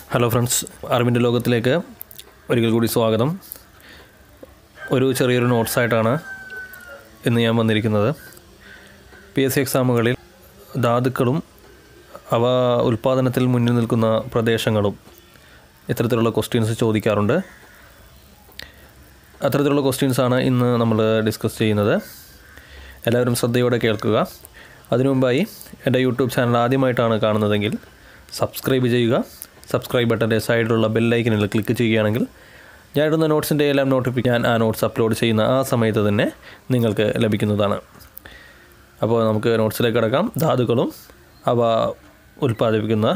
hello friends അറിവിൻ്റെ ലോകത്തിലേക്ക് ഒരിക്കൽ കൂടി സ്വാഗതം ഒരു ചെറിയൊരു നോട്ട്സായിട്ടാണ് ഇന്ന് ഞാൻ വന്നിരിക്കുന്നത് പി എസ് സി എക്സാമുകളിൽ ധാതുക്കളും അവ ഉൽപ്പാദനത്തിൽ മുന്നിൽ നിൽക്കുന്ന പ്രദേശങ്ങളും ഇത്തരത്തിലുള്ള ക്വസ്റ്റ്യൻസ് ചോദിക്കാറുണ്ട് അത്തരത്തിലുള്ള ക്വസ്റ്റ്യൻസാണ് ഇന്ന് നമ്മൾ ഡിസ്കസ് ചെയ്യുന്നത് എല്ലാവരും ശ്രദ്ധയോടെ കേൾക്കുക അതിനു മുമ്പായി എൻ്റെ യൂട്യൂബ് ചാനൽ ആദ്യമായിട്ടാണ് കാണുന്നതെങ്കിൽ സബ്സ്ക്രൈബ് ചെയ്യുക സബ്സ്ക്രൈബ് ബട്ടൻ്റെ സൈഡിലുള്ള ബെല്ലൈക്കനിൽ ക്ലിക്ക് ചെയ്യുകയാണെങ്കിൽ ഞാൻ ഇടുന്ന നോട്ട്സിൻ്റെ എല്ലാം നോട്ടിഫിക്ക ഞാൻ ആ നോട്ട്സ് അപ്ലോഡ് ചെയ്യുന്ന ആ സമയത്ത് തന്നെ നിങ്ങൾക്ക് ലഭിക്കുന്നതാണ് അപ്പോൾ നമുക്ക് നോട്ട്സിലേക്ക് കിടക്കാം ധാതുക്കളും അവ ഉൽപ്പാദിപ്പിക്കുന്ന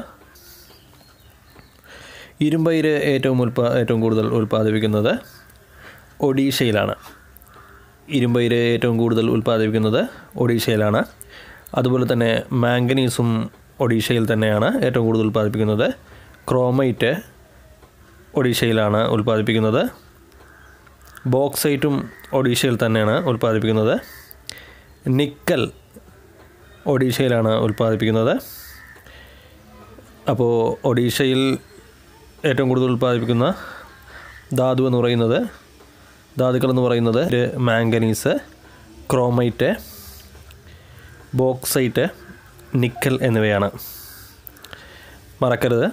ഇരുമ്പയിര് ഏറ്റവും ഉൽപ്പാ ഏറ്റവും കൂടുതൽ ഉൽപ്പാദിപ്പിക്കുന്നത് ഒഡീഷയിലാണ് ഇരുമ്പയിര് ഏറ്റവും കൂടുതൽ ഉൽപ്പാദിപ്പിക്കുന്നത് ഒഡീഷയിലാണ് അതുപോലെ തന്നെ മാംഗനീസും ഒഡീഷയിൽ തന്നെയാണ് ഏറ്റവും കൂടുതൽ ഉൽപ്പാദിപ്പിക്കുന്നത് ക്രോമൈറ്റ് ഒഡീഷയിലാണ് ഉൽപ്പാദിപ്പിക്കുന്നത് ബോക്സൈറ്റും ഒഡീഷയിൽ തന്നെയാണ് ഉൽപ്പാദിപ്പിക്കുന്നത് നിക്കൽ ഒഡീഷയിലാണ് ഉൽപ്പാദിപ്പിക്കുന്നത് അപ്പോൾ ഒഡീഷയിൽ ഏറ്റവും കൂടുതൽ ഉൽപ്പാദിപ്പിക്കുന്ന ധാതു എന്ന് പറയുന്നത് ധാതുക്കൾ എന്ന് പറയുന്നത് മാംഗനീസ് ക്രോമൈറ്റ് ബോക്സൈറ്റ് നിക്കൽ എന്നിവയാണ് മറക്കരുത്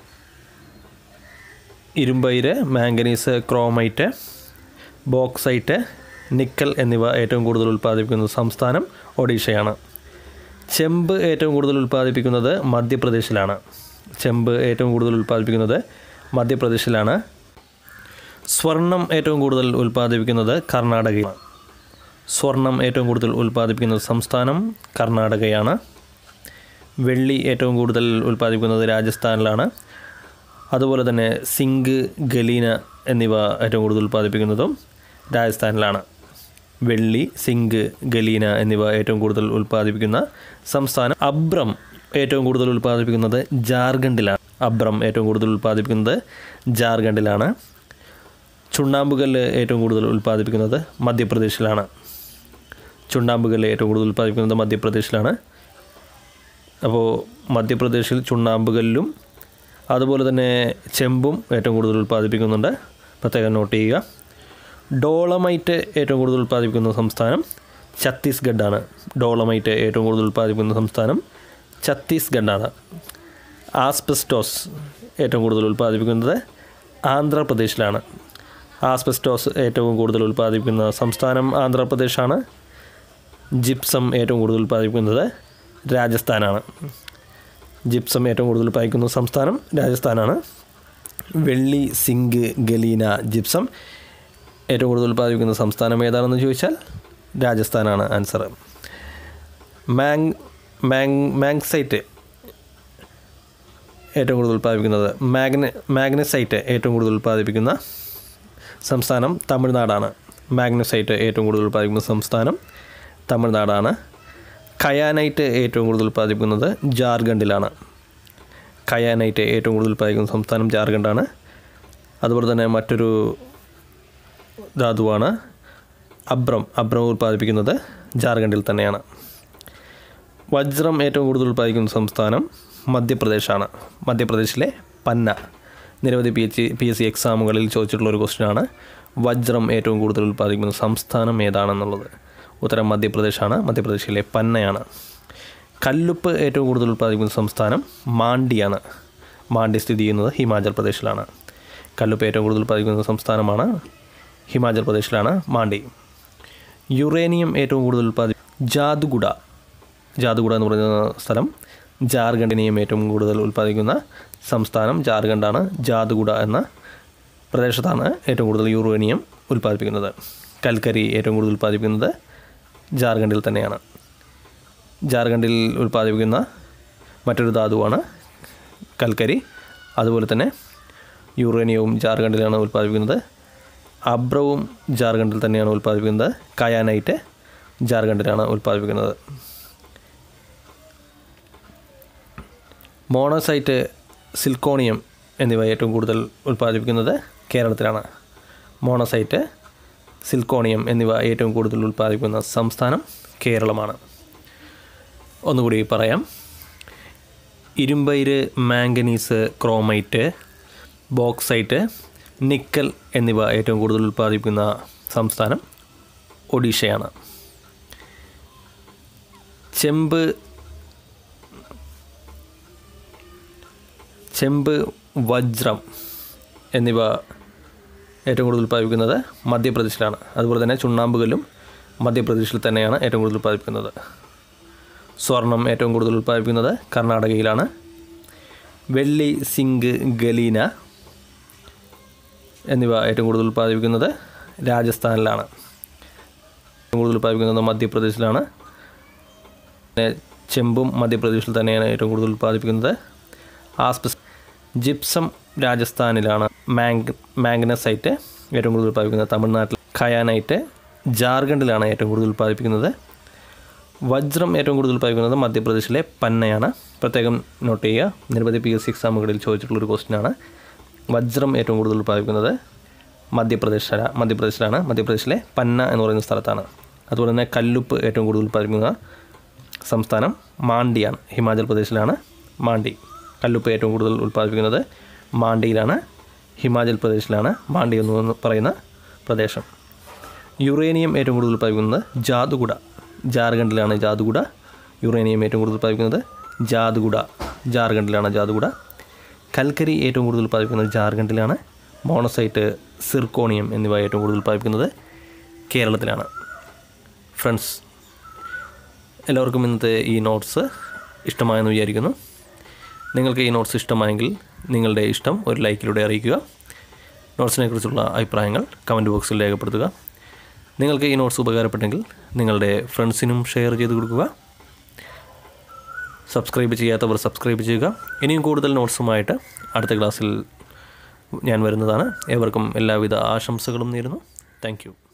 ഇരുമ്പയിര് മാംഗനീസ് ക്രോമൈറ്റ് ബോക്സൈറ്റ് നിക്കൽ എന്നിവ ഏറ്റവും കൂടുതൽ ഉൽപ്പാദിപ്പിക്കുന്ന സംസ്ഥാനം ഒഡീഷയാണ് ചെമ്പ് ഏറ്റവും കൂടുതൽ ഉൽപ്പാദിപ്പിക്കുന്നത് മധ്യപ്രദേശിലാണ് ചെമ്പ് ഏറ്റവും കൂടുതൽ ഉൽപ്പാദിപ്പിക്കുന്നത് മധ്യപ്രദേശിലാണ് സ്വർണം ഏറ്റവും കൂടുതൽ ഉൽപ്പാദിപ്പിക്കുന്നത് കർണാടകയാണ് സ്വർണം ഏറ്റവും കൂടുതൽ ഉൽപ്പാദിപ്പിക്കുന്ന സംസ്ഥാനം കർണാടകയാണ് വെള്ളി ഏറ്റവും കൂടുതൽ ഉൽപ്പാദിപ്പിക്കുന്നത് രാജസ്ഥാനിലാണ് അതുപോലെ തന്നെ സിങ്ക് ഗലീന എന്നിവ ഏറ്റവും കൂടുതൽ ഉൽപ്പാദിപ്പിക്കുന്നതും രാജസ്ഥാനിലാണ് വെള്ളി സിങ്ക് ഗലീന എന്നിവ ഏറ്റവും കൂടുതൽ ഉൽപ്പാദിപ്പിക്കുന്ന സംസ്ഥാനം അബ്രം ഏറ്റവും കൂടുതൽ ഉൽപ്പാദിപ്പിക്കുന്നത് ജാർഖണ്ഡിലാണ് അബ്രം ഏറ്റവും കൂടുതൽ ഉൽപ്പാദിപ്പിക്കുന്നത് ജാർഖണ്ഡിലാണ് ചുണ്ണാമ്പുകല്ല് ഏറ്റവും കൂടുതൽ ഉൽപ്പാദിപ്പിക്കുന്നത് മധ്യപ്രദേശിലാണ് ചുണ്ണാമ്പുകല്ല് ഏറ്റവും കൂടുതൽ ഉൽപ്പാദിപ്പിക്കുന്നത് മധ്യപ്രദേശിലാണ് അപ്പോൾ മധ്യപ്രദേശിൽ ചുണ്ണാമ്പുകല്ലും അതുപോലെ തന്നെ ചെമ്പും ഏറ്റവും കൂടുതൽ ഉൽപ്പാദിപ്പിക്കുന്നുണ്ട് പ്രത്യേകം നോട്ട് ചെയ്യുക ഡോളമൈറ്റ് ഏറ്റവും കൂടുതൽ ഉൽപ്പാദിപ്പിക്കുന്ന സംസ്ഥാനം ഛത്തീസ്ഗഡാണ് ഡോളമൈറ്റ് ഏറ്റവും കൂടുതൽ ഉൽപ്പാദിപ്പിക്കുന്ന സംസ്ഥാനം ഛത്തീസ്ഗഡാണ് ആസ്പെസ്റ്റോസ് ഏറ്റവും കൂടുതൽ ഉൽപ്പാദിപ്പിക്കുന്നത് ആന്ധ്രാപ്രദേശിലാണ് ആസ്പെസ്റ്റോസ് ഏറ്റവും കൂടുതൽ ഉൽപ്പാദിപ്പിക്കുന്ന സംസ്ഥാനം ആന്ധ്രാപ്രദേശാണ് ജിപ്സം ഏറ്റവും കൂടുതൽ ഉൽപ്പാദിപ്പിക്കുന്നത് രാജസ്ഥാനാണ് ജിപ്സം ഏറ്റവും കൂടുതൽ ഉൽപ്പാദിക്കുന്ന സംസ്ഥാനം രാജസ്ഥാനാണ് വെള്ളി സിങ്ക് ഗലീന ജിപ്സം ഏറ്റവും കൂടുതൽ ഉൽപ്പാദിപ്പിക്കുന്ന സംസ്ഥാനം ഏതാണെന്ന് ചോദിച്ചാൽ രാജസ്ഥാനാണ് ആൻസർ മാങ് മാങ് മാങ്സൈറ്റ് ഏറ്റവും കൂടുതൽ ഉൽപ്പാദിപ്പിക്കുന്നത് മാഗ്ന മാഗ്നസൈറ്റ് ഏറ്റവും കൂടുതൽ ഉൽപ്പാദിപ്പിക്കുന്ന സംസ്ഥാനം തമിഴ്നാടാണ് മാഗ്നസൈറ്റ് ഏറ്റവും കൂടുതൽ ഉൽപ്പാദിപ്പിക്കുന്ന സംസ്ഥാനം തമിഴ്നാടാണ് കയാനൈറ്റ് ഏറ്റവും കൂടുതൽ ഉൽപ്പാദിപ്പിക്കുന്നത് ജാർഖണ്ഡിലാണ് കയാനൈറ്റ് ഏറ്റവും കൂടുതൽ ഉൽപ്പാദിപ്പിക്കുന്ന സംസ്ഥാനം ജാർഖണ്ഡാണ് അതുപോലെ തന്നെ മറ്റൊരു ധാതുവാണ് അബ്രം അബ്രം ഉൽപ്പാദിപ്പിക്കുന്നത് ജാർഖണ്ഡിൽ തന്നെയാണ് വജ്രം ഏറ്റവും കൂടുതൽ ഉൽപ്പാദിക്കുന്ന സംസ്ഥാനം മധ്യപ്രദേശാണ് മധ്യപ്രദേശിലെ പന്ന നിരവധി P H P S C എക്സാമുകളിൽ ചോദിച്ചിട്ടുള്ള ഒരു ക്വസ്റ്റ്യനാണ് വജ്രം ഏറ്റവും കൂടുതൽ ഉൽപ്പാദിക്കുന്ന സംസ്ഥാനം ഏതാണെന്നുള്ളത് ഉത്തരം മധ്യപ്രദേശാണ് മധ്യപ്രദേശിലെ പന്നയാണ് കല്ലുപ്പ് ഏറ്റവും കൂടുതൽ ഉൽപ്പാദിക്കുന്ന സംസ്ഥാനം മാണ്ടിയാണ് മാണ്ടി സ്ഥിതി ചെയ്യുന്നത് ഹിമാചൽ പ്രദേശിലാണ് കല്ലുപ്പ് ഏറ്റവും കൂടുതൽ ഉൽപ്പാദിക്കുന്ന സംസ്ഥാനമാണ് ഹിമാചൽ പ്രദേശിലാണ് മാണ്ടി യുറേനിയം ഏറ്റവും കൂടുതൽ ഉൽപ്പാദി ജാദുഗുഡ ജാദുഗുഡ എന്ന് പറയുന്ന സ്ഥലം ജാർഖണ്ഡിനെയും ഏറ്റവും കൂടുതൽ ഉൽപ്പാദിക്കുന്ന സംസ്ഥാനം ജാർഖണ്ഡാണ് ജാദുഗുഡ എന്ന പ്രദേശത്താണ് ഏറ്റവും കൂടുതൽ യുറേനിയം ഉൽപ്പാദിപ്പിക്കുന്നത് കൽക്കരി ഏറ്റവും കൂടുതൽ ഉൽപ്പാദിപ്പിക്കുന്നത് ജാർഖണ്ഡിൽ തന്നെയാണ് ജാർഖണ്ഡിൽ ഉൽപ്പാദിപ്പിക്കുന്ന മറ്റൊരു ധാതുവാണ് കൽക്കരി അതുപോലെ തന്നെ യുറേനിയവും ജാർഖണ്ഡിലാണ് ഉൽപ്പാദിപ്പിക്കുന്നത് അബ്രവും ജാർഖണ്ഡിൽ തന്നെയാണ് ഉൽപ്പാദിപ്പിക്കുന്നത് കയാനൈറ്റ് ജാർഖണ്ഡിലാണ് ഉൽപ്പാദിപ്പിക്കുന്നത് മോണോസൈറ്റ് സിൽക്കോണിയം എന്നിവ ഏറ്റവും കൂടുതൽ ഉൽപ്പാദിപ്പിക്കുന്നത് കേരളത്തിലാണ് മോണോസൈറ്റ് സിൽക്കോണിയം എന്നിവ ഏറ്റവും കൂടുതൽ ഉൽപ്പാദിപ്പിക്കുന്ന സംസ്ഥാനം കേരളമാണ് ഒന്നുകൂടി പറയാം ഇരുമ്പയിര് മാംഗനീസ് ക്രോമൈറ്റ് ബോക്സൈറ്റ് നിക്കൽ എന്നിവ ഏറ്റവും കൂടുതൽ ഉൽപ്പാദിപ്പിക്കുന്ന സംസ്ഥാനം ഒഡീഷയാണ് ചെമ്പ് ചെമ്പ് വജ്രം എന്നിവ ഏറ്റവും കൂടുതൽ ഉൽപ്പാദിപ്പിക്കുന്നത് മധ്യപ്രദേശിലാണ് അതുപോലെ തന്നെ ചുണ്ണാമ്പുകല്ലും മധ്യപ്രദേശിൽ തന്നെയാണ് ഏറ്റവും കൂടുതൽ ഉൽപ്പാദിപ്പിക്കുന്നത് സ്വർണം ഏറ്റവും കൂടുതൽ ഉൽപ്പാദിപ്പിക്കുന്നത് കർണാടകയിലാണ് വെള്ളി സിങ്ക് ഗലീന എന്നിവ ഏറ്റവും കൂടുതൽ ഉൽപ്പാദിപ്പിക്കുന്നത് രാജസ്ഥാനിലാണ് ഏറ്റവും കൂടുതൽ ഉൽപ്പാദിപ്പിക്കുന്നത് മധ്യപ്രദേശിലാണ് പിന്നെ ചെമ്പും മധ്യപ്രദേശിൽ തന്നെയാണ് ഏറ്റവും കൂടുതൽ ഉൽപ്പാദിപ്പിക്കുന്നത് ആസ്പസ് ജിപ്സം രാജസ്ഥാനിലാണ് മാങ് മാഗ്നസൈറ്റ് ഏറ്റവും കൂടുതൽ ഉൽപ്പാദിപ്പിക്കുന്നത് തമിഴ്നാട്ടിൽ ഖയാനൈറ്റ് ജാർഖണ്ഡിലാണ് ഏറ്റവും കൂടുതൽ ഉൽപ്പാദിപ്പിക്കുന്നത് വജ്രം ഏറ്റവും കൂടുതൽ ഉൽപ്പാദിപ്പിക്കുന്നത് മധ്യപ്രദേശിലെ പന്നയാണ് പ്രത്യേകം നോട്ട് ചെയ്യുക നിരവധി പി എസ് സി എക്സാമുകളിൽ ചോദിച്ചിട്ടുള്ളൊരു ക്വസ്റ്റ്യനാണ് വജ്രം ഏറ്റവും കൂടുതൽ ഉൽപ്പാദിപ്പിക്കുന്നത് മധ്യപ്രദേശില മധ്യപ്രദേശിലാണ് മധ്യപ്രദേശിലെ പന്ന എന്ന് പറയുന്ന സ്ഥലത്താണ് അതുപോലെ തന്നെ കല്ലുപ്പ് ഏറ്റവും കൂടുതൽ ഉൽപ്പാദിപ്പിക്കുന്ന സംസ്ഥാനം മാണ്ടിയാണ് ഹിമാചൽ പ്രദേശിലാണ് മാണ്ടി കല്ലുപ്പ് ഏറ്റവും കൂടുതൽ ഉൽപ്പാദിപ്പിക്കുന്നത് മാണ്ടിയിലാണ് ഹിമാചൽ പ്രദേശിലാണ് മാണ്ടി എന്ന് പറയുന്ന പ്രദേശം യുറേനിയം ഏറ്റവും കൂടുതൽ ഉൽപ്പാദിപ്പിക്കുന്നത് ജാദുഗുഡ ജാർഖണ്ഡിലാണ് ജാദുഗുഡ യുറേനിയം ഏറ്റവും കൂടുതൽ ഉൽപ്പാദിപ്പിക്കുന്നത് ജാദുഗുഡ ജാർഖണ്ഡിലാണ് ജാദുഗുഡ കൽക്കരി ഏറ്റവും കൂടുതൽ ഉൽപ്പാദിപ്പിക്കുന്നത് ജാർഖണ്ഡിലാണ് മോണസൈറ്റ് സിർക്കോണിയം എന്നിവ ഏറ്റവും കൂടുതൽ ഉൽപ്പാദിപ്പിക്കുന്നത് കേരളത്തിലാണ് ഫ്രണ്ട്സ് എല്ലാവർക്കും ഇന്നത്തെ ഈ നോട്ട്സ് ഇഷ്ടമായെന്ന് വിചാരിക്കുന്നു നിങ്ങൾക്ക് ഈ നോട്ട്സ് ഇഷ്ടമായെങ്കിൽ നിങ്ങളുടെ ഇഷ്ടം ഒരു ലൈക്കിലൂടെ അറിയിക്കുക നോട്ട്സിനെ കുറിച്ചുള്ള അഭിപ്രായങ്ങൾ കമൻറ്റ് ബോക്സിൽ രേഖപ്പെടുത്തുക നിങ്ങൾക്ക് ഈ നോട്ട്സ് ഉപകാരപ്പെട്ടെങ്കിൽ നിങ്ങളുടെ ഫ്രണ്ട്സിനും ഷെയർ ചെയ്ത് കൊടുക്കുക സബ്സ്ക്രൈബ് ചെയ്യാത്തവർ സബ്സ്ക്രൈബ് ചെയ്യുക ഇനിയും കൂടുതൽ നോട്ട്സുമായിട്ട് അടുത്ത ക്ലാസ്സിൽ ഞാൻ വരുന്നതാണ് ഏവർക്കും എല്ലാവിധ ആശംസകളും നേരുന്നു താങ്ക്